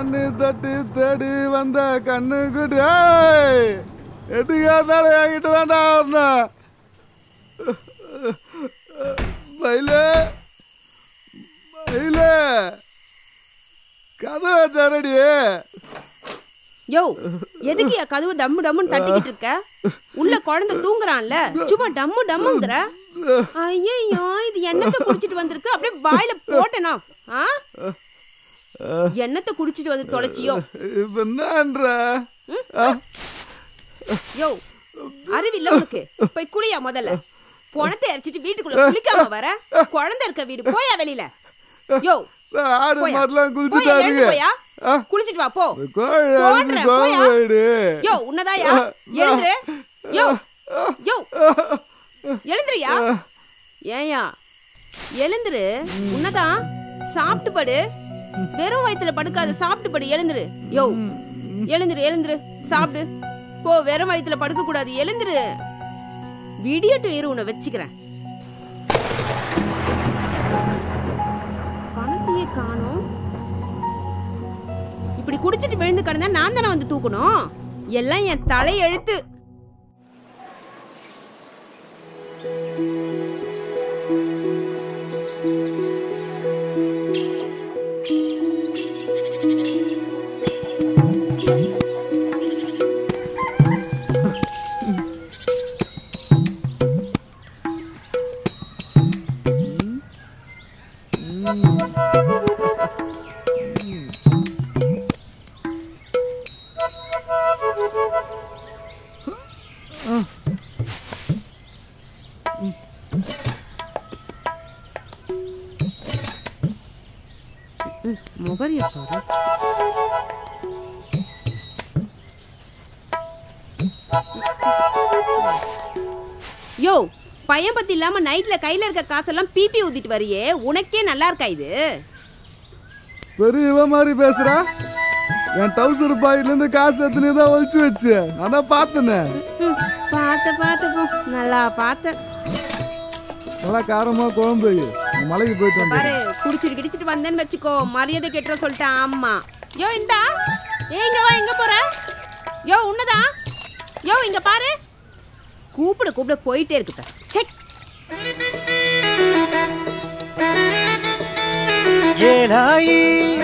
தண்ணி தட்டி தேடி வந்த கண்ணு குட்டி எட்டுக்காத்தால என்கிட்ட தாண்டா வந்தான் மயிலே மயிலே கதவை தரடி யோ எதுக்கு என் கதவு டம்மு டம்முன்னு தட்டிக்கிட்டு இருக்க உள்ள குழந்தை தூங்குறான்ல சும்மா டம்மு டம்முங்கிற ஐயோ இது என்னத்தை குடிச்சிட்டு வந்திருக்கு அப்படியே வாயில போட்டேனா ஆ என்னத்தை குடிச்சிட்டு வந்து தொலைச்சியோ இப்ப என்னன்ற யோ அறிவில்ல உனக்கு போய் குளியா முதல்ல பணத்தை அரைச்சிட்டு வீட்டுக்குள்ள குளிக்காம வர குழந்தை இருக்க வீடு போயா வெளியில யோ ஆடு போயா. மாடெல்லாம் போயா, எழுந்து போயா ஆ? குளிச்சிட்டு வா போ கோழி போடுறேன், அடிச்சு போயா. கோவைடு யோ உன்னதாயா எழுந்துரு யோ யோ எழுந்துருயா ஏயா எழுந்துரு உன்னதான் சாப்பிட்டு படு வெறும் வயித்துல படுக்காத சாப்பிட்டு படு எழுந்துரு யோ எழுந்துரு எழுந்துரு சாப்பிடு போ வெறும் வயித்துல படுக்க கூடாது எழுந்துரு விடியட்டும் இரு உன்னை வச்சுக்கிறேன் பணத்தையே காணோம் இப்படி குடிச்சிட்டு விழுந்து கிடந்தா நான் தானே வந்து தூக்கணும் எல்லாம் என் தலையெழுத்து முகரிய பாரு யோ பையன் பத்தி இல்லாம நைட்ல கையில இருக்க காசெல்லாம் பிபி ஊத்திட்டு வரியே உனக்கே நல்லா இருக்கா இது பெரிய இவ மாதிரி பேசுறா என் டவுசர் பாயில இருந்து காசு எத்தனை தான் ஒழிச்சு வச்சு அதான் பார்த்தனே ம், பார்த்த பார்த்த போ நல்லா பார்த்த நல்லா காரமா குழம்பு வை. நான் மலைக்கு போயிட்டு வந்தேன் பாரு குடிச்சிட்டு கிடிச்சிட்டு வந்தேன்னு வச்சுக்கோ மரியாதை கெட்டுற சொல்லிட்டேன் ஆமா யோ இந்தா ஏ இங்க வா எங்க போற யோ உன்னதா யோ இங்க பாரு கூப்பிட கூப்பிட போயிட்டே இருக்குப்ப செக் ஏனாயி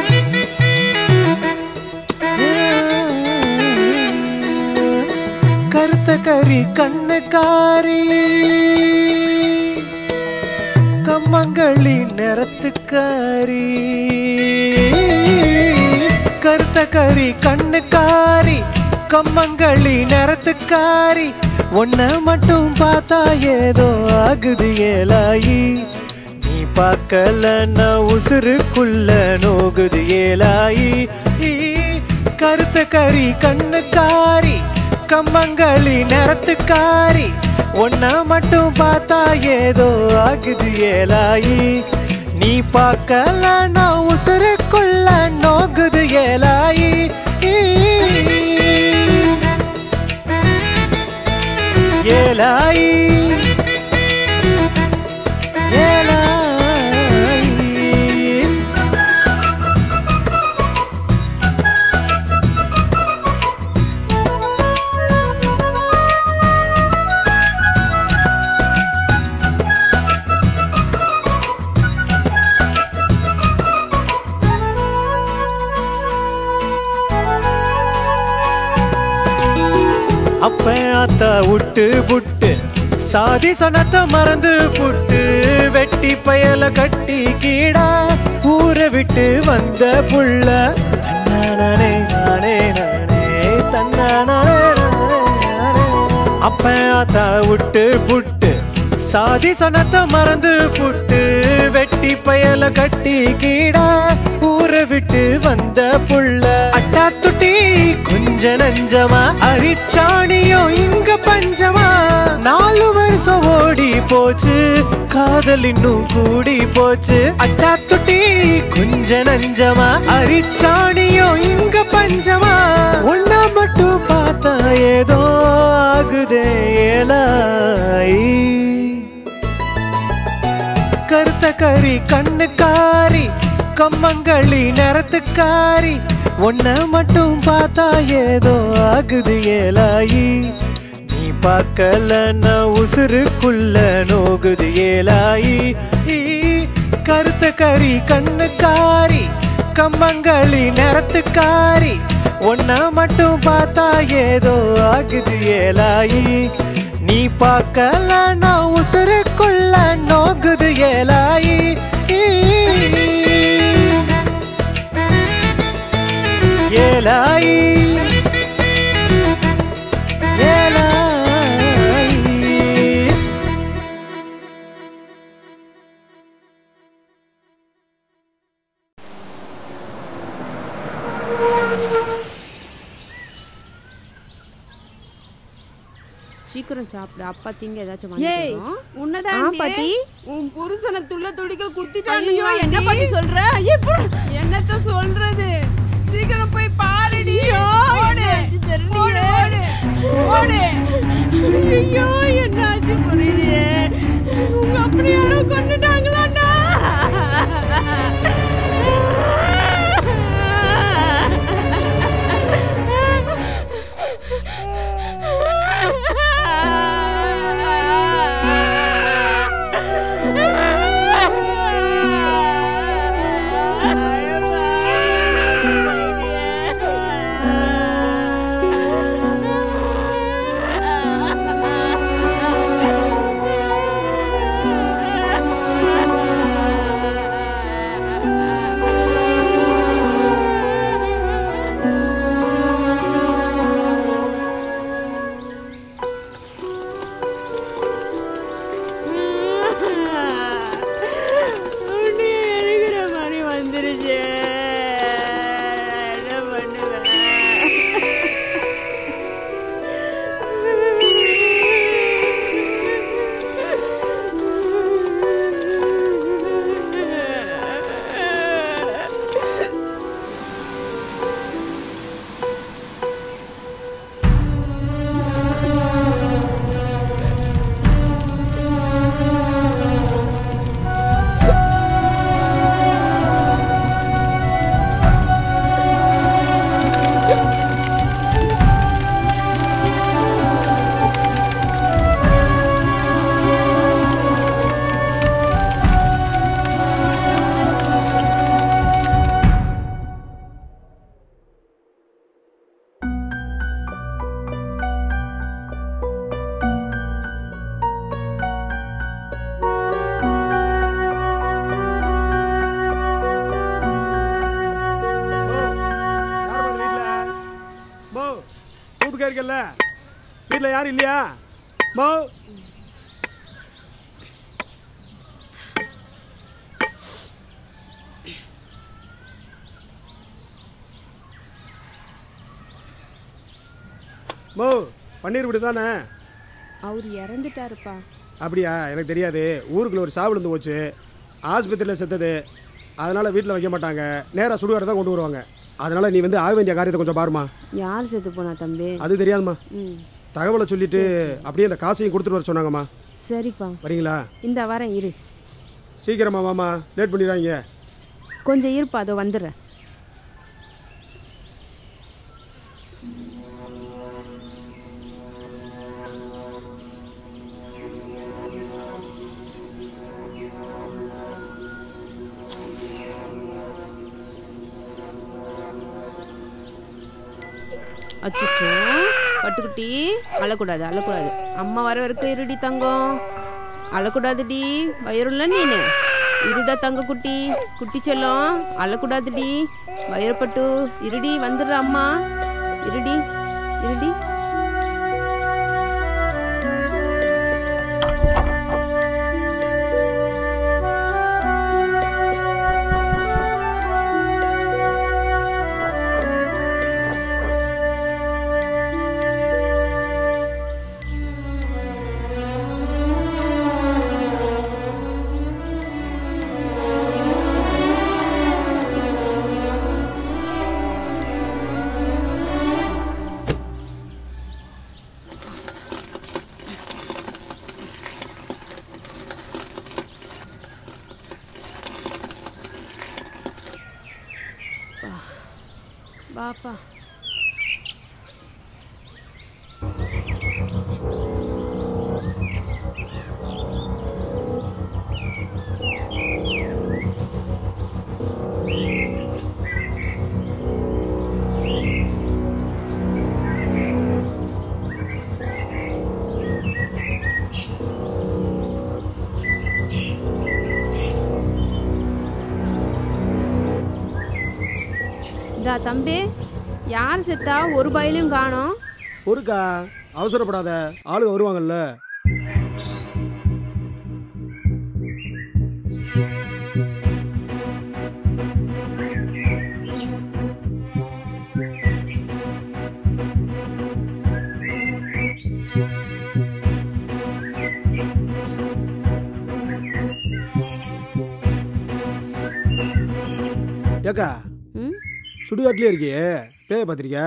கருத்த கறி கண்ணுக்காரி கம்மங்களி நிறத்துக்காரி கருத்த கறி கண்ணுக்காரி கம்மங்களி நிறத்துக்காரி ஒன்ன மட்டும் பார்த்தா ஏதோ ஆகுது ஏலாயி நீ பார்க்கலன்னா உசுருக்குள்ள நோகுது ஏலாயி கருத்த கறி கண்ணுக்காரி கம்மங்களி நிறத்துக்காரி ஒன்ன மட்டும் பார்த்தா ஏதோ ஆகுது ஏலாயி நீ பார்க்கலன்னா உசுருக்குள்ள நோகுது ஏலாயி ஏலாயி ஏலாயி அப்ப அத்தா விட்டு புட்டு சாதி சனத்தை மறந்து புட்டு வெட்டி பயல கட்டி கீடா ஊரை விட்டு வந்த புள்ள தன்னானே நானே நானே தன்னானே நானே நானே அப்ப அத்தா விட்டு புட்டு சாதி சனத்தை மறந்து புட்டு வெட்டி பயல கட்டி கீடா ஊரை விட்டு வந்த புள்ள அட்டா துட்டி கொஞ்ச நஞ்சமா அரிச்சாணியோ இங்க பஞ்சமா நாலு வருஷம் ஓடி போச்சு காதல் இன்னும் கூடி போச்சு அட்டா துட்டி கொஞ்ச நஞ்சமா அரிச்சாணியோ இங்க பஞ்சமா ஒன்னா மட்டும் பார்த்தா ஏதோ ஆகுதே ஏலாய் கருத்த கறி கண்ணுக்காரி கம்மங்களி நிறத்துக்காரி உன்ன மட்டும் பார்த்தா ஏதோ ஆகுது ஏலாயி நீ பார்க்கலன்னா உசுருக்குள்ள நோகுது ஏலாயி ஈ, கருத்த கறி கண்ணுக்காரி கம்மங்களி நிறத்துக்காரி உன்ன மட்டும் பார்த்தா ஏதோ ஆகுது ஏலாயி நீ பார்க்கலன்னா உசுருக்குள்ள நோகுது ஏலாயி ஏலாயி ஏலாயி சீக்கிரம் சாப்பிடு அப்பா திங்க ஏதாச்சும் ஏய் வாங்கி உன்னதான் ஆ, பாட்டி. உன் புருஷனை துள்ள துடிக்க ஐயோ குத்திட்டானுங்க என்ன பாட்டி சொல்ற ஐயே, போ. என்னத்த சொல்றது சீக்கிரம் போய் பாருடி ஓடு ஓடு ஓடு ஓடு ஐயோ என்னாச்சு புரியலையே உங்க அப்படி யாரோ கொண்டுட்டாங்களாண்டா உன்னை எரிகிற மாதிரி வந்துருச்சு என்ன பண்ணுவேன் மோ கூப்பிட்டு இருக்கல வீட்டில் யாரும் இல்லையா மோ மோ பன்னீர் வீடு தானே அவர் இறந்துட்டாருப்பா அப்படியா எனக்கு தெரியாது ஊருக்குள்ள ஒரு சாவு விழுந்து போச்சு ஆஸ்பத்திரியில் செத்தது அதனால வீட்டில் வைக்க மாட்டாங்க நேராக சுடுகாடு தான் கொண்டு வருவாங்க அதனால நீ வந்து ஆக வேண்டிய காரியத்தை கொஞ்சம் பாருமா யார் செத்து போனா தம்பி அது தெரியாதுமா ம் தகவலை சொல்லிட்டு அப்படியே அந்த காசையும் கொடுத்துட்டு வர சொன்னாங்கம்மா சரிப்பா வரீங்களா இந்த வரேன் இரு சீக்கிரமா வாமா லேட் பண்ணிடுறாங்க கொஞ்சம் இருப்பா அதோ வந்துடுறேன் அச்சோ பட்டுக்குட்டி அழக்கூடாது அழக்கூடாது அம்மா வர வரைக்கும் இருடி தங்கம் அழக்கூடாதுடி வயிறுல நீனு இருடா தங்க குட்டி குட்டி செல்லம் அழக்கூடாதுடி வயிறுப்பட்டு இருடி வந்துடுற அம்மா இருடி இருடி பாப்பா இந்தா தம்பி யார் செத்தா ஒரு பயிலையும் காணோம் பொறுக்கா அவசரப்படாத ஆளுங்க வருவாங்கல்ல ஏக்கா ம் சுடுகாட்டிலே இருக்கியே பேய பார்த்திருக்கியா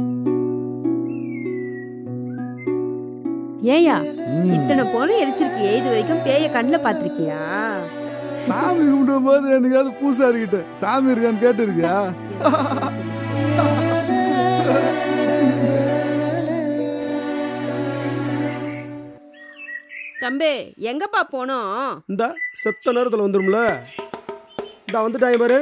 ஏயா இத்தனை போல எரிச்சிருக்கியே இது வரைக்கும் பேய கண்ணில் பார்த்திருக்கியா சாமி கும்பிடும் போது எனக்காவது பூசாரி கிட்ட சாமி இருக்கான்னு கேட்டு இருக்கியா தம்பி எங்கப்பா போனோம் இந்த செத்த நேரத்தில் வந்துரும்ல இந்த வந்துட்டாங்க பாரு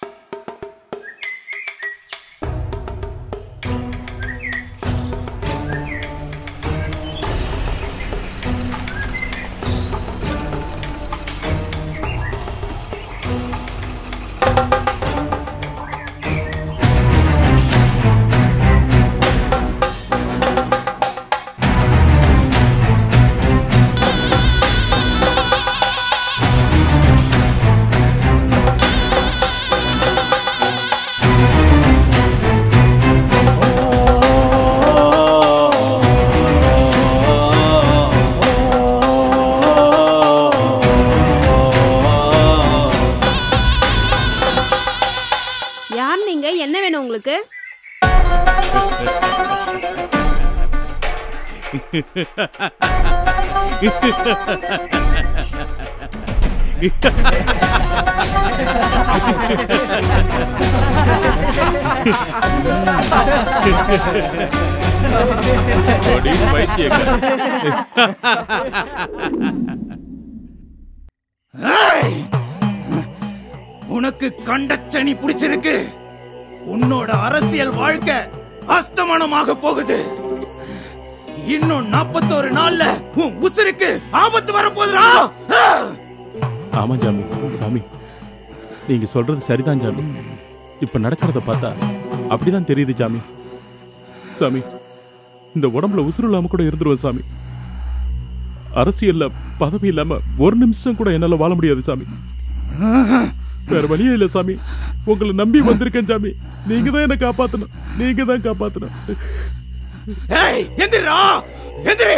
யார் நீங்க என்ன வேணும் உங்களுக்கு அடி பைத்தியக்கார. உனக்கு கண்டச்சனி பிடிச்சிருக்கு உன்னோட அரசியல் வாழ்க்கை அஸ்தமனமாக போகுது இன்னும் நாற்பத்தோரு நாள்ல உன் உசுருக்கு ஆபத்து வரப்போகுதுடா ஆமா சாமி சாமி நீங்க சொல்றது சரிதான் சாமி இப்ப நடக்கிறத பார்த்தா அப்படிதான் தெரியுது சாமி சாமி இந்த உடம்புல உசுறு இல்லாம கூட இருந்துருவேன் சாமி அரசியல்ல பதவி இல்லாம ஒரு நிமிஷம் கூட என்னால வாழ முடியாது சாமி வேற வழியே இல்ல சாமி உங்களை நம்பி வந்திருக்கேன் சாமி நீங்க தான் என்ன காப்பாத்தணும் நீங்க தான் காப்பாத்தணும் ஏய் எந்திரா எந்திரி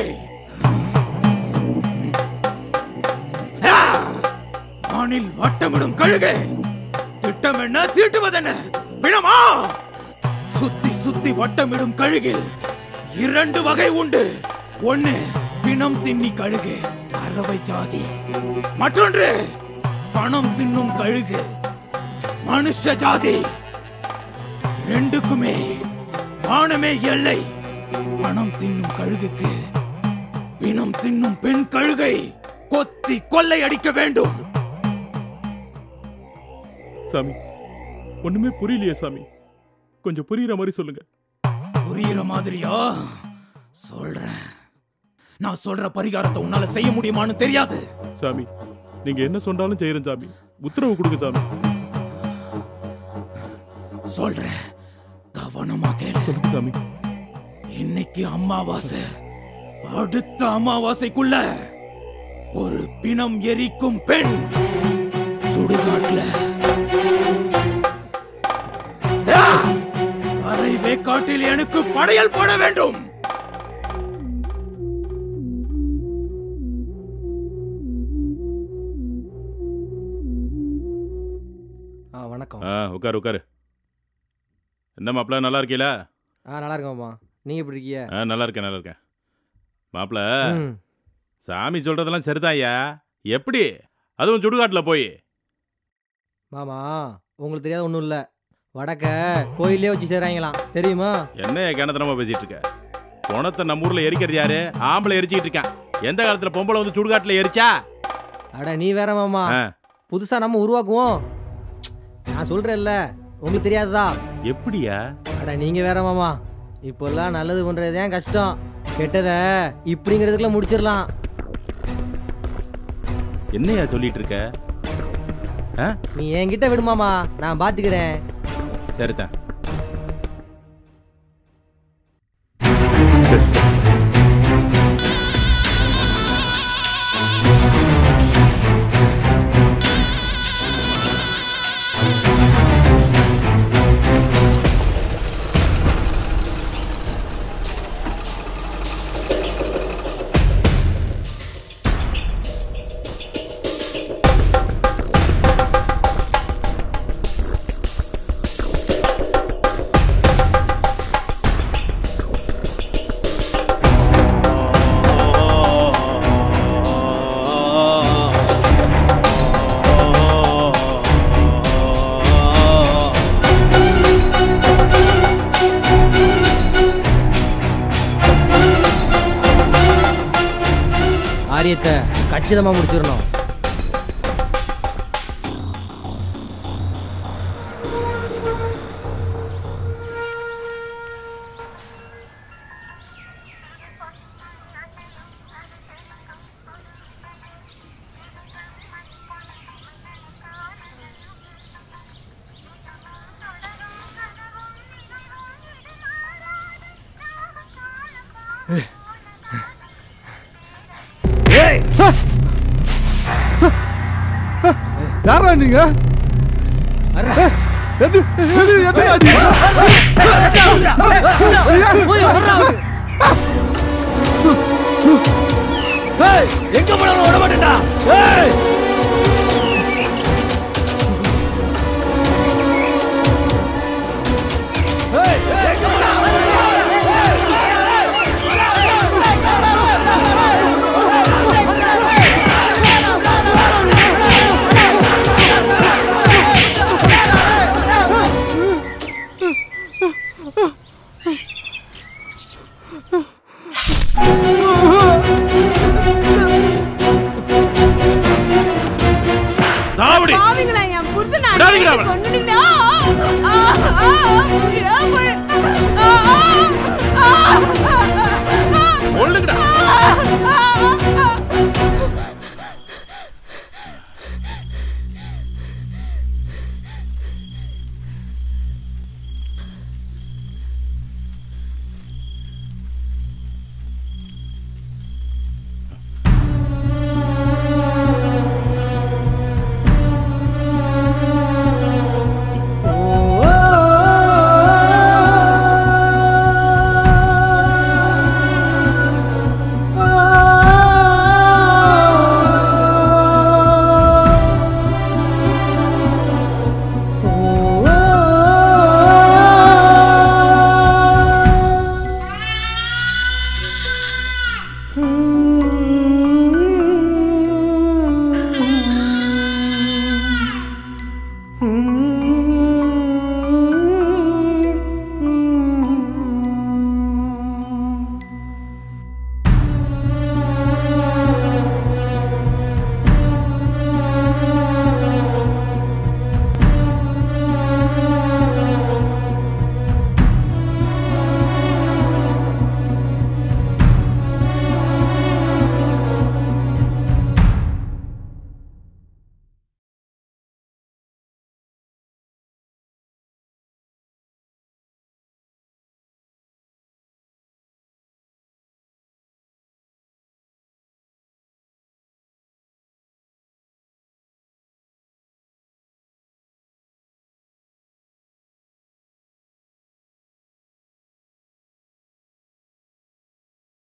ஆ! வானில் வட்டமிடும் கழுகு திட்டம் என்ன தீட்டுவதென்ன பிணமா சுத்தி சுத்தி வட்டமிடும் கழுகில் இரண்டு வகை உண்டு ஒண்ணு பிணம் தின்னி கழுகு அறவை ஜாதி மற்றொன்று பணம் தின்னும் கழுகு மனுஷ ஜாதி ரெண்டுக்குமே வானமே எல்லை பணம் தின்னும் கழுகுக்கு பிணம் தின்னும் பெண் கழுகை கொத்தி கொள்ளை அடிக்க வேண்டும் சாமி ஒண்ணுமே புரியலையே சாமி கொஞ்சம் புரியுற மாதிரி சொல்லுங்க புரியுற மாதிரியா சொல்றேன் நான் சொல்ற பரிகாரத்தை உன்னால செய்ய முடியுமான்னு தெரியாது சாமி நீங்க என்ன சொன்னாலும் செய்யறேன் சாமி உத்தரவு கொடுங்க சாமி சொல்றேன் கவனமா கேளு சொல்லுங்க சாமி இன்னைக்கு அமாவாசை அடுத்த அமாவாசைக்குள்ள ஒரு பிணம் எரிக்கும் பெண் சுடுகாட்டுல ஆ! அரை வேக்காட்டில் எனக்கு படையல் போட வேண்டும் ஆ வணக்கம் ஆ உட்காரு உட்காரு என்ன மாப்பிள்ள நல்லா இருக்கீங்களா ஆ நல்லா இருக்கேன்ப்பா நீங்கள் எப்படி இருக்கீங்க ஆ நல்லா இருக்கேன் நல்லா இருக்கேன் மாப்பிள்ள ம். சாமி சொல்றதெல்லாம் சரிதான் ஐயா எப்படி அதுவும் சுடுகாட்டுல போய் மாமா உங்களுக்கு தெரியாத ஒன்றும் இல்லை வடக்க கோயிலே வச்சு செய்கிறாங்களாம் தெரியுமா என்ன கிணத்தனமா பேசிட்டு இருக்க பணத்தை நம்ம ஊர்ல எரிக்கிறது யாரு ஆம்பளை எரிச்சிட்டு இருக்கான் எந்த காலத்துல பொம்பளை வந்து சுடுகாட்டுல எரிச்சா அட நீ வேற மாமா ஆ, புதுசாக நம்ம உருவாக்குவோம் நான் சொல்கிறேன்ல உங்களுக்கு தெரியாததா எப்படியா அட நீங்கள் வேற மாமா இப்போல்லாம் நல்லது பண்ணுறது தான் கஷ்டம் கெட்டதை இப்படிங்கிறதுக்குள்ள முடிச்சிடலாம் என்னையா சொல்லிட்டு இருக்க ஆ, நீ என்கிட்ட விடுமாமா நான் பார்த்துக்கிறேன் சரிதான் காரியத்தை கச்சிதமாக முடிச்சிடணும் யாரா நீங்க ஏய், எது எது எதுடா நீங்க? எங்க போனாலும் விட மாட்டேன்டா ஏய்